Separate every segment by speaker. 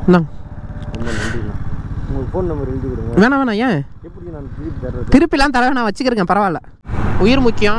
Speaker 1: இந்தாங்க
Speaker 2: ரொம்ப நன்றிண்ணா உங்கள் ஃபோன் நம்பர் எழுதி கொடுங்க
Speaker 1: வேணாம் வேணாம் ஏன்
Speaker 2: எப்படி நான் திருப்பி தர்றது
Speaker 1: திருப்பிலாம் தர நான் வச்சுக்கிறேங்க பரவாயில்ல உயிர் முக்கியம்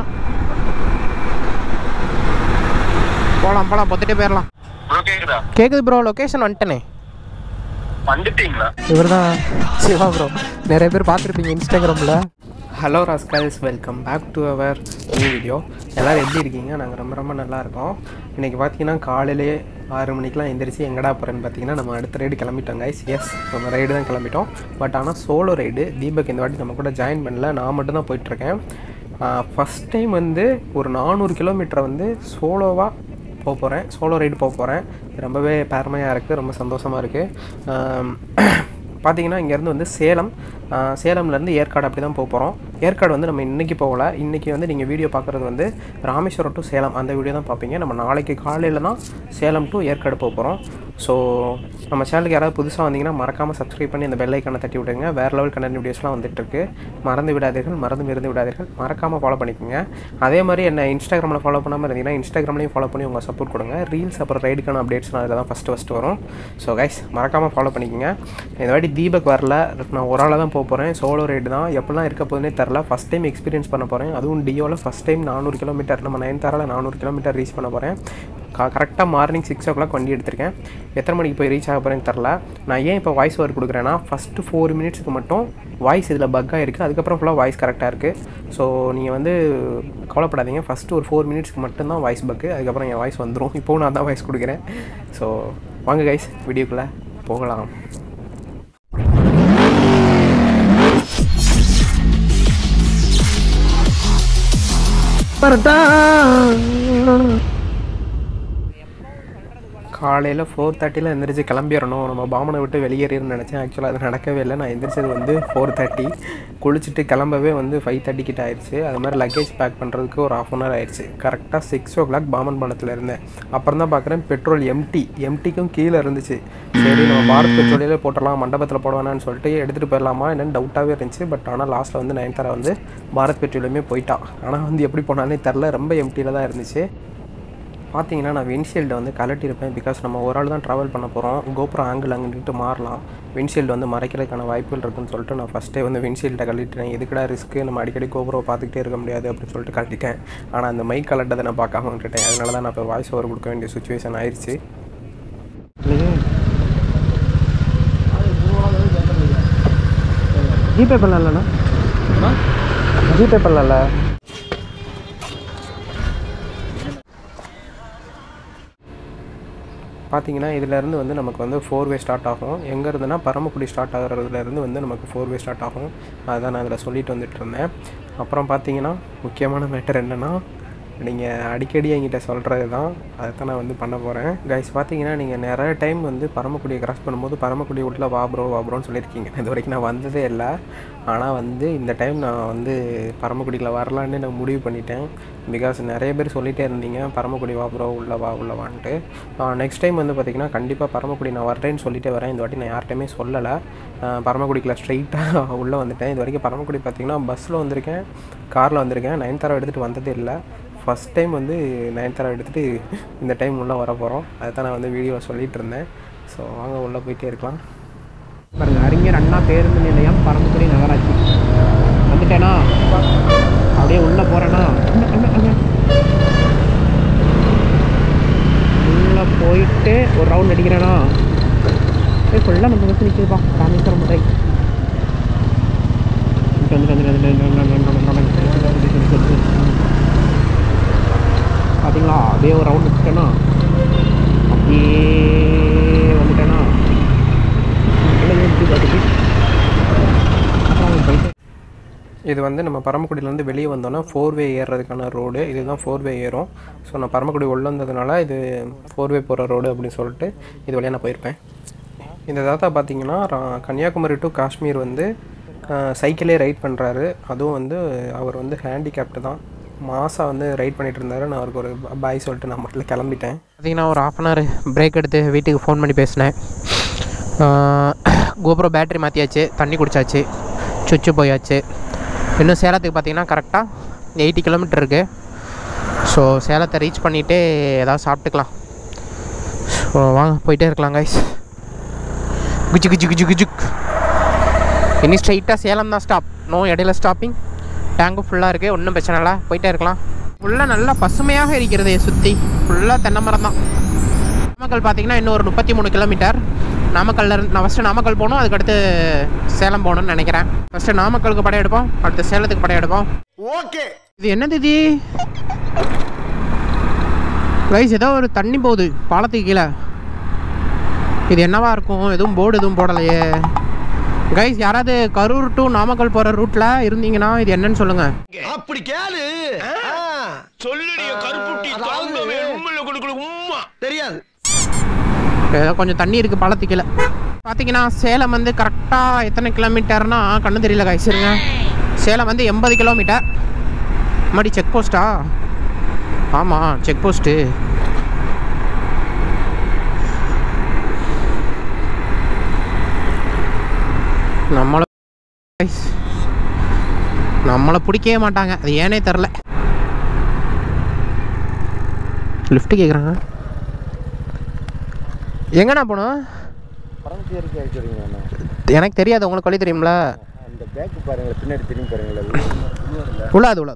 Speaker 1: போகலாம் போகலாம் பொத்துட்டே போயிடலாம்
Speaker 3: ப்ரோ கேக்குதா
Speaker 1: கேட்குது ப்ரோ லொக்கேஷன் வந்துட்டேனே
Speaker 3: வந்துட்டீங்களா
Speaker 1: இவர் தான் சிவா ப்ரோ நிறைய பேர் பார்த்துருப்பீங்க இன்ஸ்டாகிராமில் hello rascals welcome back to our new video எல்லோரும் எப்படி இருக்கீங்க நாங்கள் ரொம்ப ரொம்ப நல்லா இருக்கோம் இன்றைக்கி பார்த்தீங்கன்னா காலையிலேயே ஆறு மணிக்கெலாம் எந்திரிச்சு எங்கடா போகிறேன்னு பார்த்தீங்கன்னா நம்ம அடுத்த ரைடு கிளம்பிட்டோம் கைஸ் எஸ் நம்ம ரைடு தான் கிளம்பிட்டோம் பட் ஆனால் சோலோ ரைடு தீபக் இந்த வாட்டி நம்ம கூட ஜாயின் பண்ணல நான் மட்டும் தான் போயிட்டுருக்கேன் ஃபஸ்ட் டைம் வந்து ஒரு நானூறு கிலோமீட்டரை வந்து சோலோவாக போக போகிறேன் சோலோ ரைடு போக போகிறேன் ரொம்பவே பெருமையாக இருக்குது ரொம்ப சந்தோஷமாக இருக்குது பார்த்தீங்கன்னா இங்கேருந்து வந்து சேலம் ஆஹ் சேலம்லேருந்து ஏற்காடு அப்படி தான் போக போகிறோம் ஏற்காடு வந்து நம்ம இன்றைக்கி போகல இன்றைக்கி வந்து நீங்கள் வீடியோ பார்க்குறது வந்து ராமேஸ்வரம் டு சேலம் அந்த வீடியோ தான் பார்ப்பீங்க நம்ம நாளைக்கு காலையில் தான் சேலம் டு ஏற்காடு போக போகிறோம் ஸோ நம்ம சேனலுக்கு யாராவது புதுசாக வந்தீங்கன்னா மறக்காமல் சப்ஸ்கிரைப் பண்ணி அந்த பெல் ஐக்கானை தட்டி விடுங்க வேறு லெவல் கண்டென்ட் வீடியோஸ்லாம் வந்துட்டுருக்கு மறந்து விடாதீர்கள் மறந்து இருந்து விடாதீர்கள் மறக்காமல் ஃபாலோ பண்ணிக்கோங்க அதே மாதிரி என்ன இன்ஸ்டாகிராமில் ஃபாலோ பண்ணாமல் இருந்தீங்கன்னா இன்ஸ்டாகிராம்லையும் ஃபாலோ பண்ணி உங்கள் சப்போர்ட் கொடுங்க ரீல்ஸ் அப்புறம் ரைடுக்கான அப்டேட்ஸ்லாம் அதில் தான் ஃபஸ்ட்டு ஃபஸ்ட்டு வரும் ஸோ கைஸ் மறக்காமல் ஃபாலோ பண்ணிக்கோங்க இந்த வாட்டி தீபக் வரல நான் ஒரு ஆளாக தான் போக போகிறேன் சோலோ ரைடு தான் எப்படிலாம் இருக்க போகுதுனே தெரில ஃபஸ்ட் டைம் எக்ஸ்பீரியன்ஸ் பண்ண போகிறேன் அதுவும் டியோவில் ஃபஸ்ட் டைம் நானூறு கிலோமீட்டர் நம்ம நைன் தாராவில் நானூறு கிலோமீட்டர் ரீச் பண்ண போகிறேன் கா கரெக்டாக மார்னிங் சிக்ஸ் ஓ கிளாக் வண்டி எடுத்திருக்கேன் எத்தனை மணிக்கு போய் ரீச் ஆக போகிறேன்னு தெரில நான் ஏன் இப்போ வாய்ஸ் ஓவர் கொடுக்குறேன்னா ஃபஸ்ட்டு ஃபோர் மினிட்ஸுக்கு மட்டும் வாய்ஸ் இதில் பக்காக இருக்குது அதுக்கப்புறம் ஃபுல்லாக வாய்ஸ் கரெக்டாக இருக்குது ஸோ நீங்கள் வந்து கவலைப்படாதீங்க ஃபஸ்ட்டு ஒரு ஃபோர் மினிட்ஸ்க்கு மட்டும்தான் வாய்ஸ் பக்கு அதுக்கப்புறம் என் வாய்ஸ் வந்துடும் இப்போவும் நான் தான் வாய்ஸ் கொடுக்குறேன் ஸோ வாங்க கைஸ் வீடியோக்குள்ளே போகலாம் காலையில் ஃபோர் தேர்ட்டியில் எந்திரிச்சு கிளம்பிடணும் நம்ம பாமனை விட்டு வெளியேறின்னு நினச்சேன் ஆக்சுவலாக அது நடக்கவே இல்லை நான் எந்திரிச்சது வந்து ஃபோர் தேர்ட்டி குளிச்சுட்டு கிளம்பவே வந்து ஃபைவ் தேர்ட்டி கிட்ட ஆயிடுச்சு அது மாதிரி லக்கேஜ் பேக் பண்ணுறதுக்கு ஒரு ஆஃப் அன் ஹவர் ஆயிடுச்சு கரெக்டாக சிக்ஸ் ஓ கிளாக் பாமன் பாலத்தில் இருந்தேன் அப்புறம் தான் பார்க்குறேன் பெட்ரோல் எம்டி எம்டிக்கும் கீழே இருந்துச்சு சரி நம்ம பாரத் பெட்ரோலிலே போட்டுடலாம் மண்டபத்தில் போட வேணாம்னு சொல்லிட்டு எடுத்துகிட்டு போயிடலாமா என்னன்னு டவுட்டாகவே இருந்துச்சு பட் ஆனால் லாஸ்ட்டில் வந்து நயன்தாரா வந்து பாரத் பெட்ரோலுமே போயிட்டான் ஆனால் வந்து எப்படி போனானே தெரில ரொம்ப எம்டியில் தான் இருந்துச்சு பார்த்தீங்கன்னா நான் விண்ட்ஷீல்டை வந்து கலட்டியிருப்பேன் பிகாஸ் நம்ம ஒரு ஆள் தான் ட்ராவல் பண்ண போகிறோம் கோபுரம் ஆங்கிள் அங்கிட்டு மாறலாம் விண்ட்ஷீல்டு வந்து மறைக்கிறதுக்கான வாய்ப்புகள் இருக்குன்னு சொல்லிட்டு நான் ஃபஸ்ட்டே வந்து விண்ட்ஷீல்டை கழட்டிட்டேன் எதுக்குடா ரிஸ்க்கு நம்ம அடிக்கடி கோபுரம் பார்த்துக்கிட்டே இருக்க முடியாது அப்படின்னு சொல்லிட்டு கழட்டிட்டேன் ஆனால் அந்த மைக் கலட்டதை நான் பார்க்காம விட்டுட்டேன் அதனால தான் நான் இப்போ வாய்ஸ் ஓவர் கொடுக்க வேண்டிய சுச்சுவேஷன் ஆயிடுச்சு ஜிபே பண்ணலண்ணா ஜிபே பண்ணல பார்த்தீங்கன்னா இதுலேருந்து வந்து நமக்கு வந்து ஃபோர் வே ஸ்டார்ட் ஆகும் எங்கே இருந்துன்னா பரமக்குடி ஸ்டார்ட் ஆகிறதுலேருந்து வந்து நமக்கு ஃபோர் வே ஸ்டார்ட் ஆகும் அதுதான் நான் அதில் சொல்லிட்டு வந்துட்டு இருந்தேன் அப்புறம் பார்த்தீங்கன்னா முக்கியமான மேட்டர் என்னென்னா நீங்கள் அடிக்கடி என்கிட்ட சொல்கிறது தான் அதை தான் நான் வந்து பண்ண போகிறேன் கைஸ் பார்த்தீங்கன்னா நீங்கள் நிறைய டைம் வந்து பரமக்குடியை கிராஸ் பண்ணும்போது பரமக்குடி வீட்டில் வா ப்ரோ வா ப்ரோன்னு சொல்லியிருக்கீங்க இது வரைக்கும் நான் வந்ததே இல்லை ஆனால் வந்து இந்த டைம் நான் வந்து பரமக்குடியில் வரலான்னு நான் முடிவு பண்ணிட்டேன் பிகாஸ் நிறைய பேர் சொல்லிகிட்டே இருந்தீங்க பரமக்குடி வா ப்ரோ உள்ள வா உள்ள வான்ட்டு நெக்ஸ்ட் டைம் வந்து பார்த்திங்கன்னா கண்டிப்பாக பரமக்குடி நான் வரேன்னு சொல்லிட்டே வரேன் இந்த வாட்டி நான் யார்கிட்டையுமே சொல்லலை பரமக்குடிக்குள்ள ஸ்ட்ரைட்டாக உள்ளே வந்துட்டேன் இது வரைக்கும் பரமக்குடி பார்த்திங்கன்னா பஸ்ஸில் வந்திருக்கேன் காரில் வந்திருக்கேன் நைன்தாரா எடுத்துகிட்டு வந்ததே இல்லை ஃபஸ்ட் டைம் வந்து நயன்தாரா எடுத்துகிட்டு இந்த டைம் உள்ளே வர போகிறோம் அதை தான் நான் வந்து வீடியோவில் சொல்லிகிட்டு இருந்தேன் ஸோ வாங்க உள்ளே போயிட்டே இருக்கலாம் பாருங்க அறிஞர் அண்ணா பேருந்து நிலையம் பரமக்குடி நகராட்சி வந்துட்டேனா அப்படியே உள்ளே போகிறேன்னா உள்ளே போயிட்டு ஒரு ரவுண்ட் அடிக்கிறேனா போய் ஃபுல்லாக நம்ம பஸ் நிற்கிதுப்பா ராமேஸ்வரம் முறை பார்த்தீங்களா அப்படியே ஒரு ரவுண்ட் வச்சுட்டேன்னா அப்படியே வந்துட்டேன்னா இது வந்து நம்ம பரமக்குடியிலேருந்து வெளியே வந்தோன்னா ஃபோர் வே ஏறுறதுக்கான ரோடு இதுதான் ஃபோர் வே ஏறும் ஸோ நான் பரமக்குடி உள்ள வந்ததுனால இது ஃபோர் வே போகிற ரோடு அப்படின்னு சொல்லிட்டு இது வழியாக நான் போயிருப்பேன் இந்த தாத்தா பார்த்தீங்கன்னா ரா- கன்னியாகுமரி டு காஷ்மீர் வந்து சைக்கிளே ரைட் பண்ணுறாரு அதுவும் வந்து அவர் வந்து ஹேண்டிகேப்டு தான் மாதம் வந்து ரைட் பண்ணிட்டு இருந்தாரு நான் அவருக்கு ஒரு பாய் சொல்லிட்டு நான் மட்டும் கிளம்பிட்டேன் பார்த்தீங்கன்னா ஒரு ஆஃப் அன் ஹவர் பிரேக் எடுத்து வீட்டுக்கு ஃபோன் பண்ணி பேசினேன் கோபுரம் பேட்டரி மாற்றியாச்சு தண்ணி குடிச்சாச்சு சுச்சு போயாச்சு இன்னும் சேலத்துக்கு பார்த்தீங்கன்னா கரெக்டாக எயிட்டி கிலோமீட்டர் இருக்குது ஸோ சேலத்தை ரீச் பண்ணிவிட்டு ஏதாவது சாப்பிட்டுக்கலாம் ஸோ வாங்க போயிட்டே இருக்கலாம் கைஸ் குஜு குஜு குஜு குஜுக் இனி ஸ்ட்ரைட்டாக சேலம் தான் ஸ்டாப் நோ இடையில ஸ்டாப்பிங் டேங்கும் ஃபுல்லாக இருக்குது ஒன்றும் பிரச்சனை இல்லை போயிட்டே இருக்கலாம் ஃபுல்லாக நல்லா பசுமையாக இருக்கிறது சுற்றி ஃபுல்லாக தென்னை மரம் தான் நாமக்கல் பார்த்தீங்கன்னா இன்னும் ஒரு முப்பத்தி மூணு கிலோமீட்டர் நாமக்கல்ல இருந்து நான் ஃபஸ்ட்டு நாமக்கல் போகணும் அதுக்கடுத்து சேலம் போகணும்னு நினைக்கிறேன் ஃபஸ்ட்டு நாமக்கலுக்கு படம் எடுப்போம் அடுத்து சேலத்துக்கு படம் எடுப்போம்
Speaker 2: ஓகே
Speaker 1: இது என்னது இது கைஸ் ஏதோ ஒரு தண்ணி போகுது பாலத்துக்கு கீழே இது என்னவா இருக்கும் எதுவும் போர்டு எதுவும் போடலையே கைஸ் யாராவது கரூர் டு நாமக்கல் போகிற ரூட்டில் இருந்தீங்கன்னா இது என்னன்னு சொல்லுங்கள்
Speaker 2: அப்படி கேளு
Speaker 4: சொல்லுடைய கருப்புட்டி தாங்கவே உண்மையில கொடுக்கல உம்மா
Speaker 2: தெரியாது
Speaker 1: ஏதோ கொஞ்சம் தண்ணி இருக்குது பாலத்துக்கு கீழே பார்த்தீங்கன்னா சேலம் வந்து கரெக்டாக எத்தனை கிலோமீட்டர்னா கண்ணு தெரியல கைஸ் இருங்க சேலம் வந்து எண்பது கிலோமீட்டர் மறுபடி செக் போஸ்ட்டா ஆமாம் செக் போஸ்ட்டு நம்மளை guys, நம்மளை பிடிக்கவே மாட்டாங்க அது ஏனே தெரில லிஃப்ட் கேட்குறாங்க எங்கண்ணா போகணும்
Speaker 2: பரமத்தி இறக்கி அடிச்சுடுங்க அண்ணா
Speaker 1: எனக்கு தெரியாது உங்களுக்கு வழி தெரியும்ல
Speaker 2: அந்த பேக்கு பாருங்களேன் பின்னாடி திரும்பி பாருங்களேன் உள்ளூரில்
Speaker 1: உள்ளாது உள்ளாது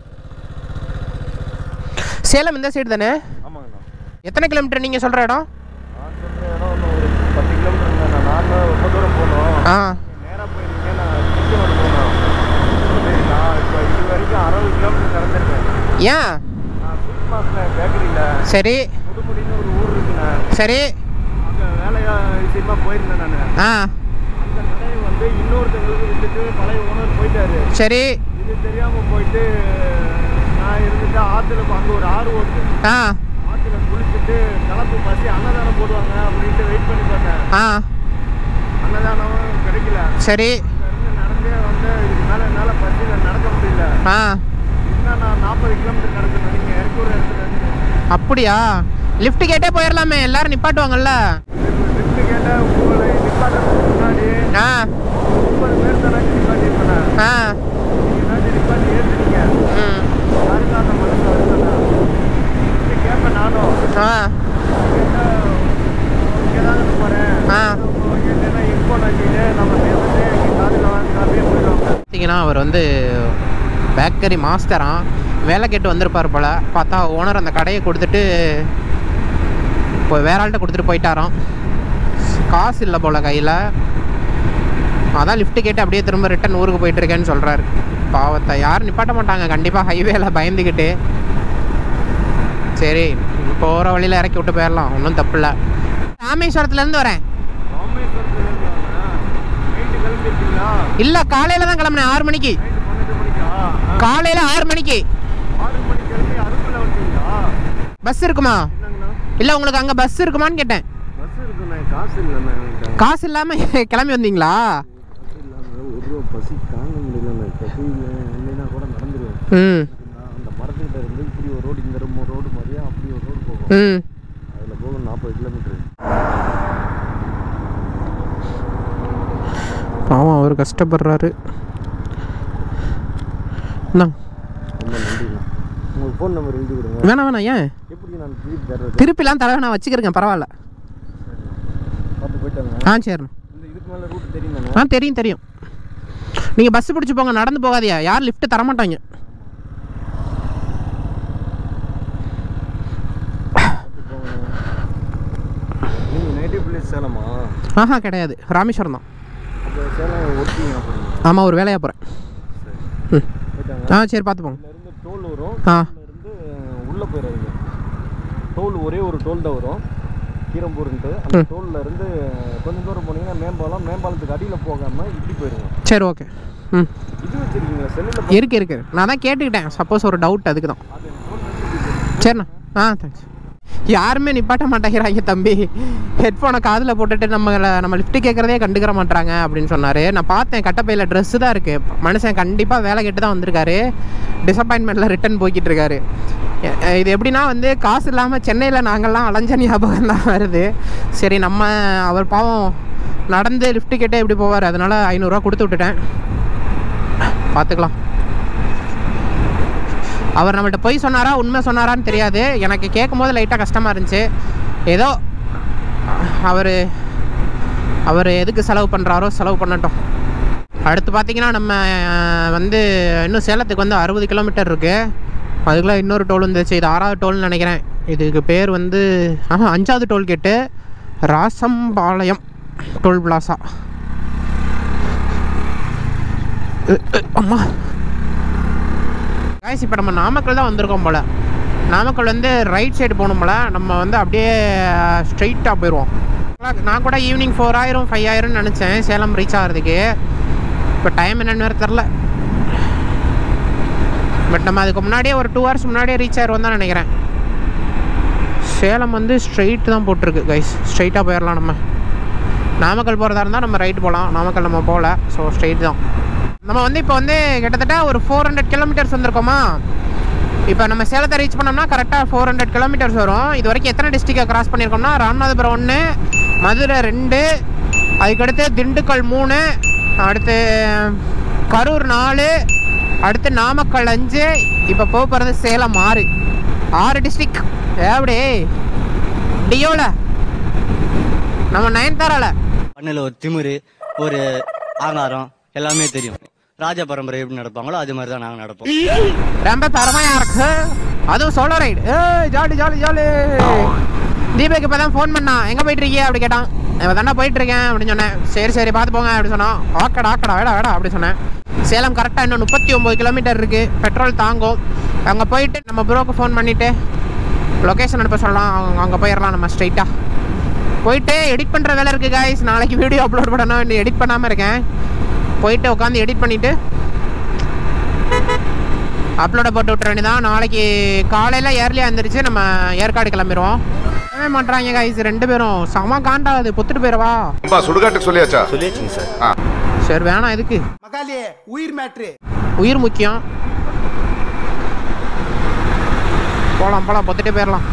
Speaker 1: சேலம் இந்த சைடு தானே
Speaker 2: ஆமாங்கண்ணா
Speaker 1: எத்தனை கிலோமீட்டர் நீங்கள் சொல்கிற இடம்
Speaker 2: நான் சொல்கிற இடம் இன்னும் ஒரு பத்து கிலோமீட்டர் நான் நான் ரொம்ப தூரம் போகணும்
Speaker 1: ஆ
Speaker 2: நேராக போயிருந்தீங்க நான் திருச்செங்கோடு போகணும் சரி, நான் இப்போ இது வரைக்கும் அறுபது கிலோமீட்டர் நடந்திருக்கேன்
Speaker 1: ஏன்
Speaker 2: நான் ஸ்வீட் மாஸ்டர் பேக்கரியில்
Speaker 1: சரி
Speaker 2: புதுக்குடின்னு ஒரு ஊர் இருக்குண்ணே
Speaker 1: சரி
Speaker 2: அங்கே வேலையா விஷயமா போயிருந்தேன் நான்
Speaker 1: ஆ
Speaker 2: அந்த கடையை வந்து இன்னொருத்தங்களுக்கு விட்டுட்டு பழைய ஓனர் போயிட்டாரு
Speaker 1: சரி
Speaker 2: இது தெரியாமல் போயிட்டு நான் இருந்துட்டு ஆற்றுல அங்கே ஒரு ஆறு ஓட்டு
Speaker 1: ஆ
Speaker 2: ஆற்றுல குளிச்சுட்டு கலப்பு பசி அன்னதானம் போடுவாங்க அப்படின்ட்டு வெயிட் பண்ணி பார்த்தேன்
Speaker 1: ஆ
Speaker 2: அன்னதானம் கிடைக்கல
Speaker 1: சரி
Speaker 2: இருந்து நடந்தே வந்து இதுக்கு மேலே என்னால் பசியில் நடக்க முடியல
Speaker 1: ஆ
Speaker 2: இன்னும் நான் நாற்பது கிலோமீட்டர் நடக்கணும் நீங்கள் இறக்கி ஒரு இடத்துல இருந்து
Speaker 1: அப்படியா லிஃப்ட் கேட்டே போயிடலாமே எல்லாரும் நிப்பாட்டுவாங்கல்ல
Speaker 2: லிஃப்ட் கேட்டால் உங்களை நிப்பாட்டுறதுக்கு முன்னாடி
Speaker 1: ஆ
Speaker 2: முப்பது பேர் தானே நிப்பாட்டி இருப்பேன்
Speaker 1: ஆ
Speaker 2: நீங்கள் ஏதாச்சும் நிப்பாட்டி ஏற்றுனீங்க
Speaker 1: ம்
Speaker 2: யாருக்காக அந்த மனசு வருதுண்ணா கேட்பேன் நானும்
Speaker 1: ஆ
Speaker 2: கேட்டால் இங்கே தாங்க போகிறேன்
Speaker 1: ஆ
Speaker 2: கேட்டேன்னா இன்ஃபோ நச்சிட்டு நம்ம பேசிட்டு இங்கே காதில் வாங்கி அப்படியே போயிடுவாங்க
Speaker 1: பார்த்தீங்கன்னா அவர் வந்து பேக்கரி மாஸ்டராம் வேலை கேட்டு வந்திருப்பார் போல் பார்த்தா ஓனர் அந்த கடையை கொடுத்துட்டு இப்போ வேற ஆள்கிட்ட கொடுத்துட்டு போயிட்டாராம் காசு இல்லை போல் கையில் அதான் லிஃப்ட் கேட்டு அப்படியே திரும்ப ரிட்டன் ஊருக்கு போயிட்டு இருக்கேன்னு சொல்கிறாரு பாவத்தை யாரும் நிப்பாட்ட மாட்டாங்க கண்டிப்பாக ஹைவேல பயந்துக்கிட்டு சரி போகிற வழியில் இறக்கி விட்டு போயிடலாம் ஒன்றும் தப்பு இல்லை ராமேஸ்வரத்துலேருந்து வரேன்
Speaker 2: ராமேஸ்வரத்துலேருந்து நைட்டு கிளம்பிருக்கீங்களா
Speaker 1: இல்லை காலையில் தான் கிளம்புனேன் ஆறு மணிக்கு
Speaker 2: நைட்டு பன்னெண்டு மணிக்கா ஆ,
Speaker 1: காலையில் ஆறு மணிக்கு
Speaker 2: ஆறு மணிக்கு கிளம்பி அதுக்குள்ளே வந்துட்டீங்களா
Speaker 1: பஸ் இருக்குமா
Speaker 2: என்னங்கண்ணா
Speaker 1: இல்லை உங்களுக்கு அங்கே பஸ் இருக்குமான்னு கேட்டேன்
Speaker 2: பஸ் இருக்குண்ணா காசு இல்லைண்ணா என்கிட்ட
Speaker 1: காசு இல்லாமல் கிளம்பி வந்தீங்களா
Speaker 2: காசு இல்லாமல் ஒரு ரூபா பசி தாங்க முடியலண்ணா பசி இல்லைன்னா கூட நடந்துருவேன்
Speaker 1: ம்
Speaker 2: நான் அந்த மரத்துக்கிட்ட இருந்து இப்படி ஒரு ரோடு இந்த ஒரு ரோடு மாதிரியா அப்படி ஒரு ரோடு போகும்
Speaker 1: ம்
Speaker 2: அதில் போகும் நாற்பது கிலோமீட்டர்
Speaker 1: பாவம் அவர் கஷ்டப்படுறாரு இந்தாங்க.
Speaker 2: ரொம்ப நன்றிண்ணா உங்களுக்கு ஃபோன் நம்பர் எழுதி கொடுங்க
Speaker 1: வேணாம் வேணாம் ஏன்
Speaker 2: எப்படி நான் திருப்பி தர்றது
Speaker 1: திருப்பிலாம் தடவை நான் வச்சுக்கிறேன் பரவாயில்ல
Speaker 2: பார்த்து போயிட்டாங்க
Speaker 1: ஆ சரிண்ணா
Speaker 2: இந்த இதுக்கு மேலே ரூட் தெரியும்
Speaker 1: ஆ தெரியும் தெரியும் நீங்கள் பஸ் பிடிச்சி போங்க நடந்து போகாதியா யார் லிஃப்ட் தரமாட்டாங்க
Speaker 2: நீங்கள் நேட்டிவ் பிளேஸ் சேலமா
Speaker 1: ஆஹா கிடையாது ராமேஸ்வரம் தான்
Speaker 2: அப்போ சேலம் ஒட்டிங்க அப்புறம்
Speaker 1: ஆமாம் ஒரு வேலையாக போகிறேன் ம்
Speaker 2: போயிட்டாங்க
Speaker 1: ஆ சரி பார்த்து போங்க
Speaker 2: இருந்து டோல் வரும்
Speaker 1: ஆ
Speaker 2: இருந்து உள்ளே போயிடாதீங்க டோல் ஒரே ஒரு டோல் தான் வரும் கீரம்பூர்ன்ட்டு அந்த டோல்ல இருந்து கொஞ்சம் தூரம் போனீங்கன்னா மேம்பாலம் மேம்பாலத்துக்கு அடியில் போகாமல் இப்படி போயிருங்க
Speaker 1: சரி ஓகே ம்
Speaker 2: இது வச்சிருக்கீங்களா செல்லில்
Speaker 1: இருக்கு இருக்கு நான் தான் கேட்டுக்கிட்டேன் சப்போஸ் ஒரு டவுட் அதுக்கு தான் சரிண்ணா ஆ தேங்க்ஸ் யாருமே நிப்பாட்ட மாட்டேங்கிறாங்க தம்பி ஹெட்ஃபோனை காதில் போட்டுட்டு நம்ம நம்ம லிஃப்ட் கேட்குறதே கண்டுக்கிற மாட்டாங்க அப்படின்னு சொன்னார் நான் பார்த்தேன் கட்டப்பையில் ட்ரெஸ்ஸு தான் இருக்குது மனுஷன் கண்டிப்பாக வேலை கேட்டு தான் வந்திருக்காரு டிசப்பாயின்மெண்ட்டில் ரிட்டன் போய்கிட்டு இருக்காரு எ- இது எப்படின்னா வந்து காசு இல்லாமல் சென்னையில் நாங்கள்லாம் அலைஞ்ச ஞாபகம் தான் வருது சரி நம்ம அவர் பாவம் நடந்து லிஃப்ட் கேட்டே எப்படி போவார் அதனால் ஐநூறுரூவா கொடுத்து விட்டுட்டேன் பார்த்துக்கலாம் அவர் நம்மள்ட்ட பொய் சொன்னாரா உண்மை சொன்னாரான்னு தெரியாது எனக்கு கேட்கும்போது லைட்டாக கஷ்டமாக இருந்துச்சு ஏதோ அவர் அவர் எதுக்கு செலவு பண்ணுறாரோ செலவு பண்ணட்டும் அடுத்து பார்த்தீங்கன்னா நம்ம அஹ், வந்து இன்னும் சேலத்துக்கு வந்து அறுபது கிலோமீட்டர் இருக்குது அதுக்குள்ளே இன்னொரு டோல் வந்துச்சு இது ஆறாவது டோல்னு நினைக்கிறேன் இதுக்கு பேர் வந்து ஆஹா அஞ்சாவது டோல் கேட்டு ராசம்பாளையம் டோல் பிளாசா அ- அ- அம்மா காய்ஸ் இப்போ நம்ம நாமக்கல் தான் வந்திருக்கோம் போல் நாமக்கல் வந்து ரைட் சைடு போகணும் போல் நம்ம வந்து அப்படியே ஸ்ட்ரைட்டாக போயிடுவோம் நான் கூட ஈவினிங் ஃபோர் ஆயிரம் ஃபைவ் ஆயிரம்னு நினச்சேன் சேலம் ரீச் ஆகிறதுக்கு இப்போ டைம் என்னன்னு வேறு தெரில பட் நம்ம அதுக்கு முன்னாடியே ஒரு டூ ஹவர்ஸ் முன்னாடியே ரீச் ஆயிடுவோம் தான் நினைக்கிறேன் சேலம் வந்து ஸ்ட்ரைட் தான் போட்டிருக்கு கைஸ் ஸ்ட்ரைட்டாக போயிடலாம் நம்ம நாமக்கல் போகிறதா இருந்தால் நம்ம ரைட் போகலாம் நாமக்கல் நம்ம போகல ஸோ ஸ்ட்ரைட் தான் நம்ம வந்து இப்போ வந்து கிட்டத்தட்ட ஒரு ஃபோர் ஹண்ட்ரட் கிலோமீட்டர்ஸ் வந்திருக்கோமா இப்போ நம்ம சேலத்தை ரீச் பண்ணோம்னா கரெக்டாக ஃபோர் ஹண்ட்ரட் கிலோமீட்டர்ஸ் வரும் இது வரைக்கும் எத்தனை டிஸ்ட்ரிக்டை கிராஸ் பண்ணியிருக்கோம்னா ராமநாதபுரம் ஒன்று மதுரை ரெண்டு அதுக்கடுத்து திண்டுக்கல் மூணு அடுத்து கரூர் நாலு அடுத்து நாமக்கல் அஞ்சு இப்போ போக போகிறது சேலம் ஆறு ஆறு டிஸ்ட்ரிக் எப்படி டியோவில் நம்ம நயன்தாரால
Speaker 5: பண்ணில் ஒரு திமிரு ஒரு ஆங்காரம் எல்லாமே தெரியும் ராஜ பரம்பரை எப்படி நடப்பாங்களோ அது மாதிரி தான் நாங்கள் நடப்போம்
Speaker 1: ரொம்ப பெருமையா இருக்கு அதுவும் சோலோ ரைடு ஏ ஜாலி ஜாலி ஜாலி தீபக் இப்போ தான் ஃபோன் பண்ணான் எங்கே போயிட்டு இருக்கீங்க அப்படி கேட்டான் இவன் தானே போயிட்டு இருக்கேன் அப்படின்னு சொன்னேன் சரி சரி பார்த்து போங்க அப்படி சொன்னான் ஆக்கடா ஆக்கடா வேடா வேடா அப்படி சொன்னேன் சேலம் கரெக்டாக இன்னும் முப்பத்தி ஒம்பது கிலோமீட்டர் இருக்குது பெட்ரோல் தாங்கும் அங்கே போயிட்டு நம்ம ப்ரோக்கு ஃபோன் பண்ணிவிட்டு லொக்கேஷன் அனுப்ப சொல்லலாம் அவங்க அங்கே போயிடலாம் நம்ம ஸ்ட்ரைட்டாக போயிட்டு எடிட் பண்ணுற வேலை இருக்குது காய்ஸ் நாளைக்கு வீடியோ அப்லோட் பண்ணணும் இன்னும் எடிட் பண்ணாமல் இருக்கேன் போயிட்டு உட்காந்து எடிட் பண்ணிவிட்டு அப்லோட போட்டு விட்டுற வேண்டியதான் நாளைக்கு காலையில் ஏர்லியாக எழுந்திரிச்சு நம்ம ஏற்காடு கிளம்பிடுவோம் பண்ணவே மாட்றாங்க கைஸ் ரெண்டு பேரும் செம காண்டாகுது பொத்துட்டு போயிடவா
Speaker 6: அப்பா சுடுகாட்டுக்கு சொல்லியாச்சா
Speaker 5: சொல்லியாச்சுங்க சார்
Speaker 1: சரி வேணாம் எதுக்கு
Speaker 7: மகாலியே உயிர் மேட்ரு
Speaker 1: உயிர் முக்கியம் போகலாம் போகலாம் பொத்துட்டே போயிடலாம்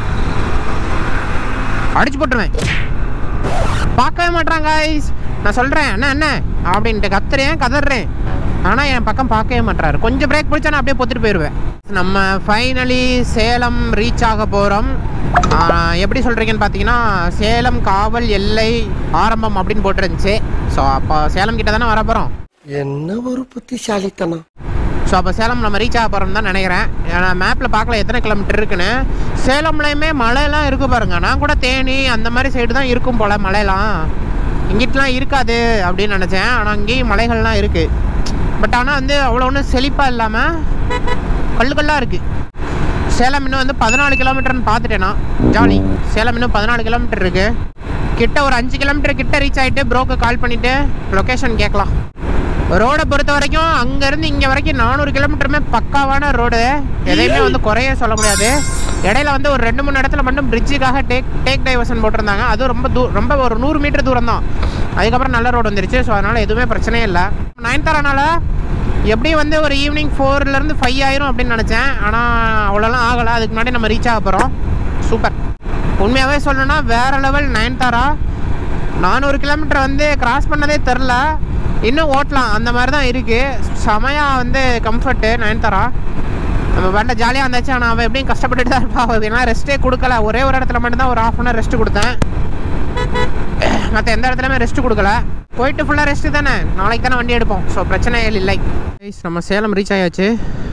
Speaker 1: அடிச்சு போட்டுருவேன் பார்க்கவே மாட்றாங்க guys. நான் சொல்கிறேன் என்ன என்ன அப்படின்ட்டு கத்துறேன் கதறேன் ஆனால் என் பக்கம் பார்க்கவே மாட்றாரு கொஞ்சம் பிரேக் பிடிச்சா நான் அப்படியே பொத்துட்டு போயிடுவேன் நம்ம ஃபைனலி சேலம் ரீச் ஆக போகிறோம் எப்படி சொல்கிறீங்கன்னு பார்த்தீங்கன்னா சேலம் காவல் எல்லை ஆரம்பம் அப்படின்னு போட்டுருந்துச்சு ஸோ அப்போ சேலம் கிட்ட தானே வர போகிறோம்
Speaker 7: என்ன ஒரு புத்திசாலித்தனம்
Speaker 1: ஸோ அப்போ சேலம் நம்ம ரீச் ஆக போகிறோம் தான் நினைக்கிறேன் ஏன்னா மேப்பில் பார்க்கல எத்தனை கிலோமீட்டர் இருக்குன்னு சேலம்லையுமே மலையெல்லாம் இருக்கு பாருங்க நான் கூட தேனி அந்த மாதிரி சைடு தான் இருக்கும் போல மலையெல்லாம் இங்கிட்டலாம் இருக்காது அப்படின்னு நினச்சேன் ஆனால் அங்கேயும் மலைகள்லாம் இருக்குது பட் ஆனால் வந்து அவ்வளோ ஒன்றும் செழிப்பாக இல்லாமல் கல்லு கல்லாக இருக்குது சேலம் இன்னும் வந்து பதினாலு கிலோமீட்டர்னு பார்த்துட்டேனா ஜாலி சேலம் இன்னும் பதினாலு கிலோமீட்டர் இருக்குது கிட்ட ஒரு அஞ்சு கிலோமீட்டர் கிட்ட ரீச் ஆகிட்டு ப்ரோக்கு கால் பண்ணிவிட்டு லொக்கேஷன் கேட்கலாம் ரோடை பொறுத்த வரைக்கும் அங்கேருந்து இங்கே வரைக்கும் நானூறு கிலோமீட்டருமே பக்காவான ரோடு எதையுமே வந்து குறைய சொல்ல முடியாது இடையில வந்து ஒரு ரெண்டு மூணு இடத்துல மட்டும் பிரிட்ஜுக்காக டேக் டேக் டைவர்ஷன் போட்டிருந்தாங்க அதுவும் ரொம்ப தூ ரொம்ப ஒரு நூறு மீட்டர் தூரம் தான் அதுக்கப்புறம் நல்ல ரோடு வந்துருச்சு ஸோ அதனால் எதுவுமே பிரச்சனையே இல்லை நயன்தாரானால எப்படியும் வந்து ஒரு ஈவினிங் ஃபோர்லேருந்து ஃபைவ் ஆயிரும் அப்படின்னு நினச்சேன் ஆனால் அவ்வளோலாம் ஆகலை அதுக்கு முன்னாடி நம்ம ரீச் ஆக போகிறோம் சூப்பர் உண்மையாகவே சொல்லணும்னா வேறு லெவல் நயன்தாரா நானூறு கிலோமீட்டர் வந்து கிராஸ் பண்ணதே தெரில இன்னும் ஓட்டலாம் அந்த மாதிரி தான் இருக்குது செமையாக வந்து கம்ஃபர்ட்டு நயன்தாரா நம்ம வேண்ட ஜாலியாக இருந்தாச்சு ஆனால் அவன் எப்படியும் கஷ்டப்பட்டுட்டு தான் இருப்பா அவள் ஏன்னா ரெஸ்ட்டே கொடுக்கல ஒரே ஒரு இடத்துல மட்டும்தான் ஒரு ஆஃப் அன் ஹவர் ரெஸ்ட் கொடுத்தேன் மற்ற எந்த இடத்துலையுமே ரெஸ்ட் கொடுக்கல போயிட்டு ஃபுல்லாக ரெஸ்ட்டு தானே நாளைக்கு தானே வண்டி எடுப்போம் ஸோ பிரச்சனை இல்லை Guys, நம்ம சேலம் ரீச் ஆயாச்சு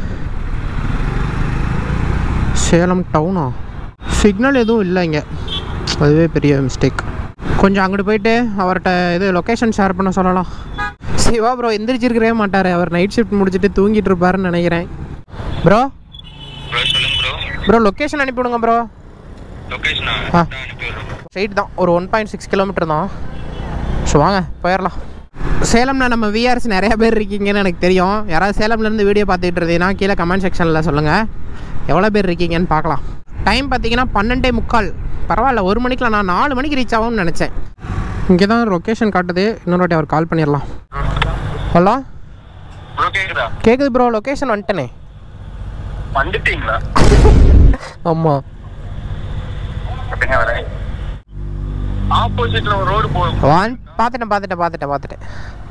Speaker 1: சேலம் டவுனா சிக்னல் எதுவும் இல்லை இங்கே அதுவே பெரிய மிஸ்டேக் கொஞ்சம் அங்கிட்டு போயிட்டு அவர்கிட்ட இது லொக்கேஷன் ஷேர் பண்ண சொல்லலாம் சிவா ப்ரோ எந்திரிச்சிருக்கவே மாட்டார் அவர் நைட் ஷிஃப்ட் முடிச்சுட்டு தூங்கிட்டு இருப்பாருன்னு நினைக்கிறேன் ப்ரோ
Speaker 3: ப்ரோ சொல்லுங்க ப்ரோ
Speaker 1: ப்ரோ லொக்கேஷன் அனுப்பிவிடுங்க ப்ரோ
Speaker 3: லொகேஷனா
Speaker 1: ஆ.
Speaker 3: அனுப்பிடுறோம்
Speaker 1: ஸ்ட்ரெயிட் தான் ஒரு ஒன் பாயிண்ட் சிக்ஸ் கிலோமீட்டர் தான் ஸோ வாங்க போயிடலாம் சேலமில் நம்ம விஆர்ஸ் நிறைய பேர் இருக்கீங்கன்னு எனக்கு தெரியும் யாராவது சேலம்லேருந்து வீடியோ பார்த்துட்டு இருந்தீங்கன்னா கீழே கமெண்ட் செக்ஷனில் சொல்லுங்கள் எவ்வளோ பேர் இருக்கீங்கன்னு பார்க்கலாம் டைம் பார்த்தீங்கன்னா பன்னெண்டே முக்கால் பரவாயில்ல ஒரு மணிக்கெலாம் நான் நாலு மணிக்கு ரீச் ஆகும்னு நினச்சேன் இங்கே தான் லொக்கேஷன் காட்டுது இன்னொரு வாட்டி அவர் கால் பண்ணிடலாம் ஹலோ
Speaker 3: ப்ரோ கேக்குதா
Speaker 1: கேட்குது ப்ரோ லொக்கேஷன் வந்துட்டேனே
Speaker 3: வந்துட்டீங்களா
Speaker 1: ஆமாம்
Speaker 3: அப்படிங்க வரேன் ஆப்போசிட்ல ஒரு ரோடு போகும்
Speaker 1: வான் பார்த்துட்டேன் பார்த்துட்டேன் பார்த்துட்டேன் பார்த்துட்டேன்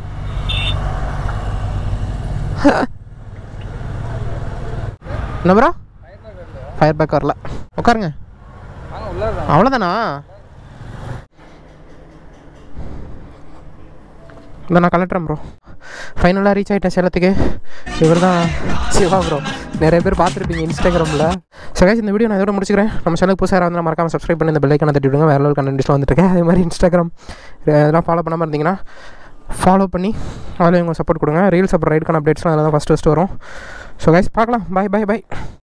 Speaker 1: என்ன ப்ரோ ஃபயர் பேக் வரல உட்காருங்க அவ்வளோதானா இந்த நான் கலட்டுறேன் ப்ரோ ஃபைனலாக ரீச் ஆகிட்டேன் சேலத்துக்கு இவர் தான் சிவா ப்ரோ நிறைய பேர் பார்த்துருப்பீங்க இன்ஸ்டாகிராமில் ஸோ guys இந்த வீடியோ நான் இதோட முடிச்சுக்கிறேன் நம்ம சேனலுக்கு புதுசாக வந்து மறக்காம சப்ஸ்கிரைப் பண்ணி இந்த பெல்லைக்கான தட்டி விடுங்க வேறு லெவல் கண்டென்ட்ஸில் வந்துட்டுருக்கேன் அதே மாதிரி இன்ஸ்டாகிராம் இதெல்லாம் ஃபாலோ பண்ணாமல் இருந்தீங்கன்னா ஃபாலோ பண்ணி அதில் உங்கள் சப்போர்ட் கொடுங்க ரீல்ஸ் அப்புறம் ரைடுக்கான அப்டேட்ஸ்லாம் அதில் தான் ஃபஸ்ட்டு ஃபஸ்ட்டு வரும் ஸோ கைஸ் பார்க்கலாம் பை பை பை